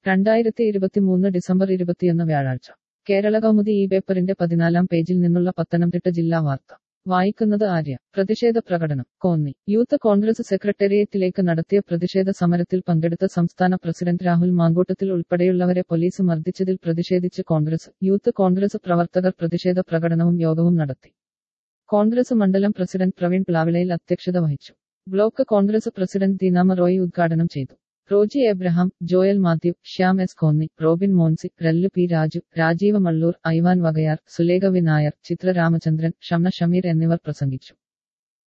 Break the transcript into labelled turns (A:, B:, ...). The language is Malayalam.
A: രണ്ടായിരത്തി ഇരുപത്തിമൂന്ന് ഡിസംബർ ഇരുപത്തിയൊന്ന് വ്യാഴാഴ്ച കേരള കൗമുദി ഈ പേപ്പറിന്റെ പതിനാലാം പേജിൽ നിന്നുള്ള പത്തനംതിട്ട ജില്ലാ വാർത്ത വായിക്കുന്നത് ആര്യ പ്രതിഷേധ പ്രകടനം കോന്നി യൂത്ത് കോൺഗ്രസ് സെക്രട്ടേറിയറ്റിലേക്ക് നടത്തിയ പ്രതിഷേധ സമരത്തിൽ പങ്കെടുത്ത സംസ്ഥാന പ്രസിഡന്റ് രാഹുൽ മാങ്കൂട്ടത്തിൽ ഉൾപ്പെടെയുള്ളവരെ പോലീസ് മർദ്ദിച്ചതിൽ പ്രതിഷേധിച്ച് കോൺഗ്രസ് യൂത്ത് കോൺഗ്രസ് പ്രവർത്തകർ പ്രതിഷേധ പ്രകടനവും യോഗവും നടത്തി കോൺഗ്രസ് മണ്ഡലം പ്രസിഡന്റ് പ്രവീൺ പ്ലാവിളയിൽ അധ്യക്ഷത വഹിച്ചു ബ്ലോക്ക് കോൺഗ്രസ് പ്രസിഡന്റ് ദീനാമ റോയ് ഉദ്ഘാടനം ചെയ്തു Roji Abraham Joel Mathew Shyam S Konni Robin Moncy Rallu P Raju Rajeeva Malloor Ivan Vakayar Sulekha V Nair Chithra Ramachandran Shamna Shameer എന്നിവർ പ്രസംഗിച്ചു